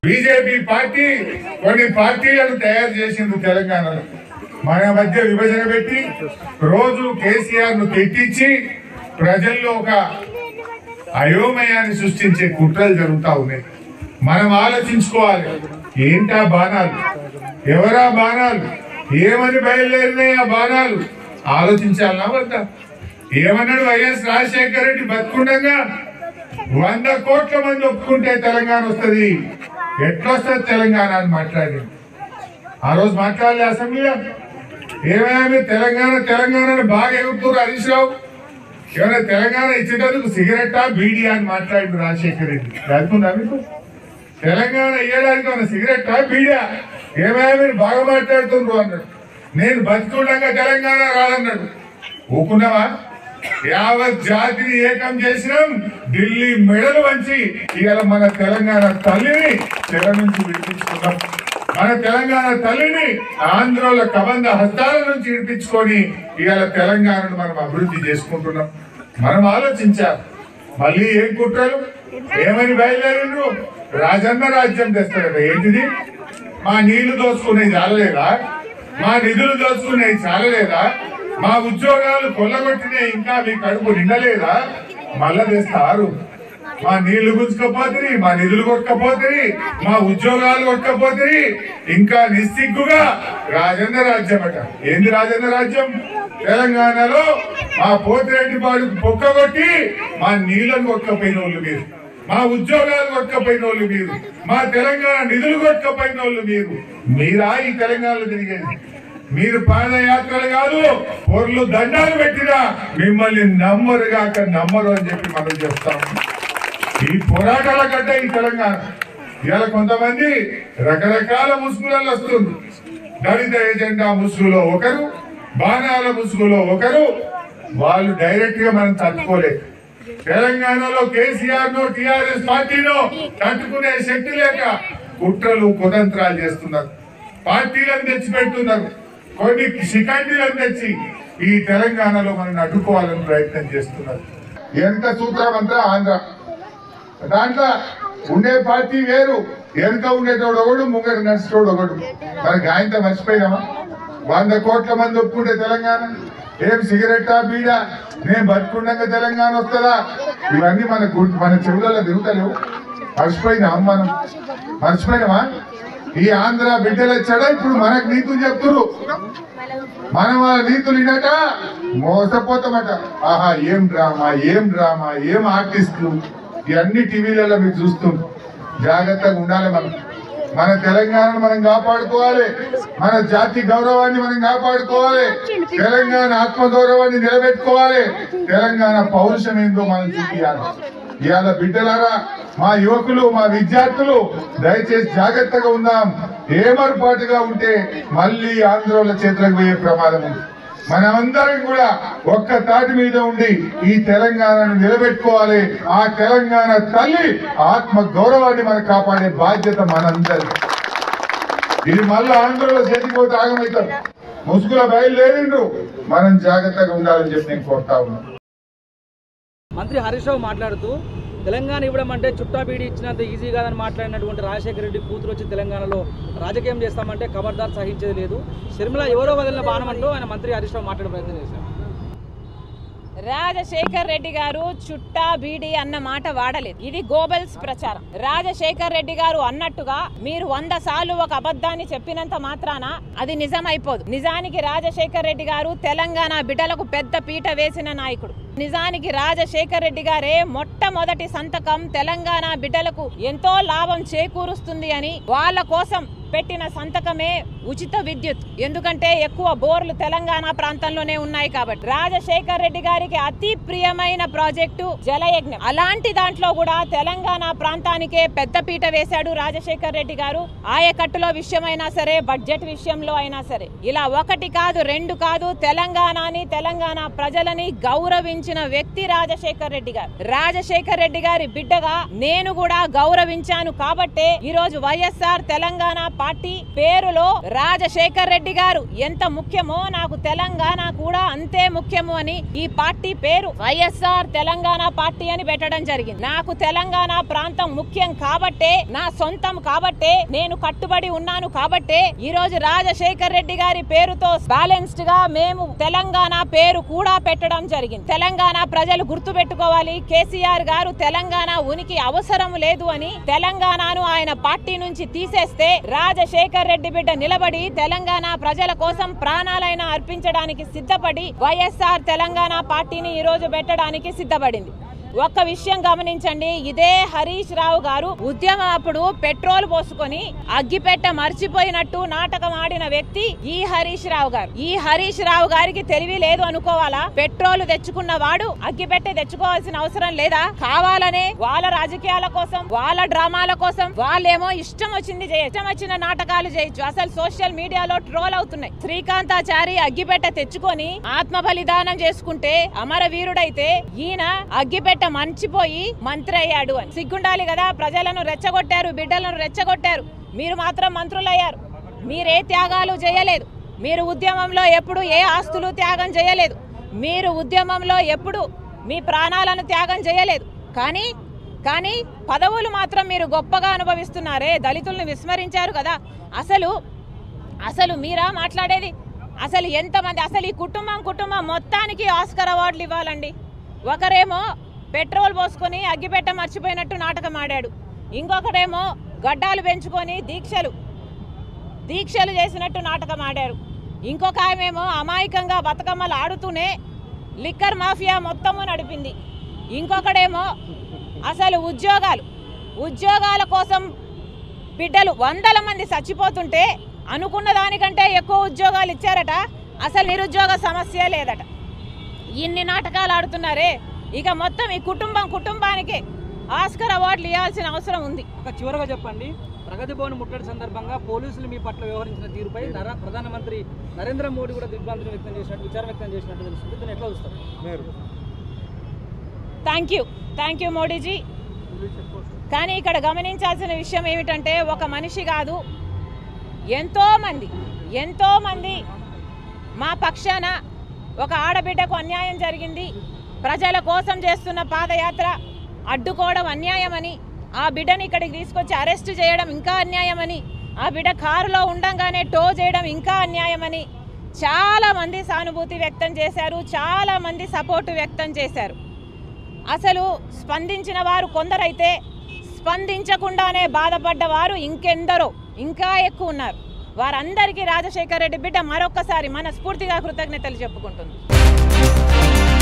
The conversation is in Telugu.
బీజేపీ పార్టీ కొన్ని పార్టీలను తయారు చేసింది తెలంగాణలో మన మధ్య విభజన పెట్టి రోజు కేసీఆర్ ను తిట్టించి ప్రజల్లో ఒక అయోమయాన్ని సృష్టించే కుట్రలు జరుగుతా ఉన్నాయి మనం ఆలోచించుకోవాలి ఏంటా బాణాలు ఎవరా బాణాలు ఏమని బయలుదేరినాయి ఆ బాణాలు ఆలోచించాలనా వద్దా ఏమన్నాడు వైఎస్ రాజశేఖర రెడ్డి బతుకుండగా వంద కోట్ల మంది ఒప్పుకుంటే తెలంగాణ వస్తుంది ఎట్లొస్తుంది తెలంగాణ అని మాట్లాడి ఆ రోజు మాట్లాడలే అసెంబ్లీలో ఏమైనా మీరు తెలంగాణ తెలంగాణ అని బాగా ఎగురుతున్నారు హరీష్ రావు ఏమైనా తెలంగాణ ఇచ్చేటందుకు సిగరెట్టా బీడీ అని మాట్లాడింది రాజశేఖర రెడ్డి చదువుకుందా మీకు తెలంగాణ ఇయ్యడానికి ఉన్న సిగరెట్టా బీడా ఏమైనా మీరు బాగా మాట్లాడుతుండ్రు అన్నాడు నేను బతుకుండగా తెలంగాణ రాదన్నాడు ఊకున్నావా యావత్ జాతిని ఏకం చేసినాం ఢిల్లీ మెడలు వంచి ఇవాళ మన తెలంగాణ తల్లిని చెర నుంచి విడిపించుకున్నాం మన తెలంగాణ తల్లిని ఆంధ్రోల కబంధ హస్తాల నుంచి విడిపించుకొని ఇవాళ తెలంగాణను మనం అభివృద్ధి చేసుకుంటున్నాం మనం ఆలోచించాలి మళ్ళీ ఏం కుట్రలు ఏమని బయలుదేరిండ్రు రాజన్న రాజ్యం తెస్తారట ఏంటిది మా నీళ్లు దోచుకునేది చాలలేదా మా నిధులు దోచుకునేది చాలలేదా మా ఉద్యోగాలు కొల్లగొట్టినాయి ఇంకా మీ కడుపు నిండలేదా మళ్ళా తెస్తారు మా నీళ్లు గుంజుకపోతుంది మా నిధులు కొట్టకపోతుంది మా ఉద్యోగాలు కొట్టకపోతుంది ఇంకా నిస్సిగ్గుగా రాజేంద్ర రాజ్యం అట ఏంది రాజేంద్ర రాజ్యం తెలంగాణలో మా పోతిరెడ్డి పాడు పొక్కగొట్టి మా నీళ్లను కొట్టకపోయిన వాళ్ళు మీరు మా ఉద్యోగాలు కొట్టకపోయిన వాళ్ళు మీరు మా తెలంగాణ నిధులు కొట్టకపోయిన వాళ్ళు మీరు మీరా ఈ తెలంగాణలో తిరిగేది మీరు పాదయాత్రలు కాదు పొర్లు దండాలు పెట్టినా మిమ్మల్ని నమ్మరు కాక నమ్మరు అని చెప్పి మనం చెప్తాం ఈ పోరాటాల గడ్డ ఈ తెలంగాణ ఇవాళ కొంతమంది రకరకాల ముసుగులలో వస్తుంది దళిత ఎజెండా ముసుగులో ఒకరు బాణాల ముసుగులో ఒకరు వాళ్ళు డైరెక్ట్ గా మనం తట్టుకోలేదు తెలంగాణలో కేసీఆర్ ను టిఆర్ఎస్ పార్టీలో తట్టుకునే శక్తి లేక కుట్రలు కుతంత్రాలు చేస్తున్నారు పార్టీలను తెచ్చి పెడుతున్నారు కొన్ని శిఖండిలను తెచ్చి ఈ తెలంగాణలో మనం అడ్డుకోవాలని ప్రయత్నం చేస్తున్నారు వెనుక సూత్రం అంతా ఆంధ్ర దాంట్లో ఉండే పార్టీ వేరు వెనుక ఉండేటోడు ఒకడు ముంగట నడిచేటోడు ఒకడు మనకి ఆయనతో మర్చిపోయినామా వంద కోట్ల మంది ఒప్పుకుంటే తెలంగాణ ఏం సిగరెట్టా బీడా నేను బతుకుండగా తెలంగాణ వస్తుందా ఇవన్నీ మన గు- మన చెవులలో తిరుగుతలేవు మర్చిపోయినాం మనం మర్చిపోయినామా ఈ ఆంధ్ర బిడ్డలు వచ్చాడా ఇప్పుడు మనకు నీతులు చెప్తున్నారు మనం వాళ్ళ నీతులు వినట మోసపోతామట ఆహా ఏం డ్రామా ఏం డ్రామా ఏం ఆర్టిస్టులు ఇవన్నీ టీవీలలో మీరు చూస్తుంది జాగ్రత్తగా ఉండాలి మనం మన తెలంగాణను మనం కాపాడుకోవాలి మన జాతి గౌరవాన్ని మనం కాపాడుకోవాలి తెలంగాణ ఆత్మ గౌరవాన్ని నిలబెట్టుకోవాలి తెలంగాణ పౌరుషం ఏందో మనం చూపించాలి ఇవాళ బిడ్డలారా మా యువకులు మా విద్యార్థులు దయచేసి జాగ్రత్తగా ఉందాం ఏమర్పాటుగా ఉంటే మళ్ళీ ఆంధ్రోల చేతులకు పోయే ప్రమాదం ఉంది మనమందరం కూడా ఒక్క తాటి మీద ఉండి ఈ తెలంగాణను నిలబెట్టుకోవాలి ఆ తెలంగాణ తల్లి ఆత్మ గౌరవాన్ని మనం కాపాడే బాధ్యత మనందరి ఇది మళ్ళీ ఆంధ్రలో చేతికి పోతే ఆగమవుతాం ముసుగుల బయలుదేరిండ్రు మనం జాగ్రత్తగా ఉండాలని చెప్పి నేను కోరుతా ఉన్నాను మంత్రి హరీష్ రావు మాట్లాడుతూ తెలంగాణ ఇవ్వడం అంటే చుట్టా బీడి ఇచ్చినంత ఈజీ కాదని మాట్లాడినటువంటి రాజశేఖర రెడ్డి కూతురు వచ్చి తెలంగాణలో రాజకీయం చేస్తామంటే ఖబర్దార్ సహించేది లేదు షర్మిల ఎవరో వదిలిన బాణం అంటూ ఆయన మంత్రి హరీష్ రావు మాట్లాడే ప్రయత్నం చేశారు రాజశేఖర్ రెడ్డి గారు చుట్టా బీడి అన్న మాట వాడలేదు ఇది గోబెల్స్ ప్రచారం రాజశేఖర్ రెడ్డి గారు అన్నట్టుగా మీరు వంద సార్లు ఒక అబద్ధాన్ని చెప్పినంత మాత్రాన అది నిజమైపోదు నిజానికి రాజశేఖర్ రెడ్డి గారు తెలంగాణ బిడ్డలకు పెద్ద పీట వేసిన నాయకుడు నిజానికి రాజశేఖర్ రెడ్డి గారే మొట్టమొదటి సంతకం తెలంగాణ బిడ్డలకు ఎంతో లాభం చేకూరుస్తుంది అని వాళ్ళ కోసం పెట్టిన సంతకమే ఉచిత విద్యుత్ ఎందుకంటే ఎక్కువ బోర్లు తెలంగాణ ప్రాంతంలోనే ఉన్నాయి కాబట్టి రాజశేఖర్ రెడ్డి గారికి అతి ప్రియమైన ప్రాజెక్టు జలయజ్ఞం అలాంటి దాంట్లో కూడా తెలంగాణ ప్రాంతానికే పెద్దపీట వేశాడు రాజశేఖర్ రెడ్డి గారు ఆయకట్టులో విషయమైనా సరే బడ్జెట్ విషయంలో అయినా సరే ఇలా ఒకటి కాదు రెండు కాదు తెలంగాణని తెలంగాణ ప్రజలని గౌరవించిన వ్యక్తి రాజశేఖర్ రెడ్డి గారు రాజశేఖర్ రెడ్డి గారి బిడ్డగా నేను కూడా గౌరవించాను కాబట్టే ఈ రోజు వైఎస్ఆర్ తెలంగాణ పార్టీ పేరులో రాజశేఖర్ రెడ్డి గారు ఎంత ముఖ్యమో నాకు తెలంగాణ కూడా అంతే ముఖ్యము అని ఈ పార్టీ పేరు వైఎస్ఆర్ తెలంగాణ పార్టీ అని పెట్టడం జరిగింది నాకు తెలంగాణ ప్రాంతం ముఖ్యం కాబట్టే నా సొంతం కాబట్టే నేను కట్టుబడి ఉన్నాను కాబట్టే ఈ రోజు రాజశేఖర్ రెడ్డి గారి పేరుతో బ్యాలెన్స్డ్ గా మేము తెలంగాణ పేరు కూడా పెట్టడం జరిగింది తెలంగాణ ప్రజలు గుర్తు పెట్టుకోవాలి కేసీఆర్ గారు తెలంగాణ ఉనికి అవసరం లేదు అని తెలంగాణను ఆయన పార్టీ నుంచి తీసేస్తే రాజశేఖర్ రెడ్డి బిడ్డ నిలబడి తెలంగాణ ప్రజల కోసం ప్రాణాలైనా అర్పించడానికి సిద్ధపడి వైఎస్ఆర్ తెలంగాణ పార్టీని ఈ రోజు పెట్టడానికి సిద్ధపడింది ఒక్క విషయం గమనించండి ఇదే హరీష్ రావు గారు ఉద్యమం అప్పుడు పెట్రోల్ పోసుకొని అగ్గిపెట్ట మర్చిపోయినట్టు నాటకం ఆడిన వ్యక్తి ఈ హరీష్ రావు గారు ఈ హరీష్ రావు గారికి తెలివి లేదు అనుకోవాలా పెట్రోల్ తెచ్చుకున్న వాడు అగ్గిపెట్టె తెచ్చుకోవాల్సిన అవసరం లేదా కావాలనే వాళ్ళ రాజకీయాల కోసం వాళ్ళ డ్రామాల కోసం వాళ్ళేమో ఇష్టం వచ్చింది చేయొచ్చు ఇష్టం వచ్చిన నాటకాలు చేయొచ్చు అసలు సోషల్ మీడియాలో ట్రోల్ అవుతున్నాయి శ్రీకాంతాచారి అగ్గిపెట్ట తెచ్చుకొని ఆత్మ బలిదానం చేసుకుంటే అమరవీరుడైతే ఈయన అగ్గిపెట్ట మంచిపోయి మంత్రి అయ్యాడు అని సిగ్గుండాలి కదా ప్రజలను రెచ్చగొట్టారు బిడ్డలను రెచ్చగొట్టారు మీరు మాత్రం మంత్రులయ్యారు మీరే త్యాగాలు చేయలేదు మీరు ఉద్యమంలో ఎప్పుడు ఏ ఆస్తులు త్యాగం చేయలేదు మీరు ఉద్యమంలో ఎప్పుడు మీ ప్రాణాలను త్యాగం చేయలేదు కానీ కానీ పదవులు మాత్రం మీరు గొప్పగా అనుభవిస్తున్నారే దళితులను విస్మరించారు కదా అసలు అసలు మీరా మాట్లాడేది అసలు ఎంతమంది అసలు ఈ కుటుంబం కుటుంబం మొత్తానికి ఆస్కర్ అవార్డులు ఇవ్వాలండి ఒకరేమో పెట్రోల్ పోసుకొని అగ్గిపెట్ట మర్చిపోయినట్టు నాటకం ఆడాడు ఇంకొకడేమో గడ్డాలు పెంచుకొని దీక్షలు దీక్షలు చేసినట్టు నాటకం ఆడారు ఇంకొక ఆమెమో అమాయకంగా బతుకమ్మలు ఆడుతూనే లిక్కర్ మాఫియా మొత్తము నడిపింది ఇంకొకడేమో అసలు ఉద్యోగాలు ఉద్యోగాల కోసం బిడ్డలు వందల మంది చచ్చిపోతుంటే అనుకున్న దానికంటే ఎక్కువ ఉద్యోగాలు ఇచ్చారట అసలు నిరుద్యోగ సమస్య లేదట ఇన్ని నాటకాలు ఆడుతున్నారే ఇక మొత్తం ఈ కుటుంబం కుటుంబానికి ఆస్కర్ అవార్డులు ఇవ్వాల్సిన అవసరం ఉంది ఒక చివరగా చెప్పండి ప్రగతి భవన్ ముట్టడి సందర్భంగా పోలీసులు మీ పట్ల వ్యవహరించిన తీరుపై నర- ప్రధానమంత్రి నరేంద్ర మోడీ కూడా దిగ్భ్రాంతిని వ్యక్తం చేసినట్టు విచారం వ్యక్తం చేసినట్టు తెలుస్తుంది దీన్ని ఎట్లా చూస్తారు thank you thank you Modiji కానీ ఇక్కడ గమనించాల్సిన విషయం ఏమిటంటే ఒక మనిషి కాదు ఎంతో మంది ఎంతో మంది మా పక్షాన ఒక ఆడబిడ్డకు అన్యాయం జరిగింది ప్రజల కోసం చేస్తున్న పాదయాత్ర అడ్డుకోవడం అన్యాయమని ఆ బిడ్డని ఇక్కడికి తీసుకొచ్చి అరెస్ట్ చేయడం ఇంకా అన్యాయమని ఆ బిడ్డ కారులో ఉండంగానే టో చేయడం ఇంకా అన్యాయమని చాలా మంది సానుభూతి వ్యక్తం చేశారు చాలా మంది సపోర్టు వ్యక్తం చేశారు అసలు స్పందించిన వారు కొందరైతే స్పందించకుండానే బాధపడ్డ వారు ఇంకెందరో ఇంకా ఎక్కువ ఉన్నారు వారందరికీ రాజశేఖర రెడ్డి బిడ్డ మరొక్కసారి మనస్ఫూర్తిగా కృతజ్ఞతలు చెప్పుకుంటుంది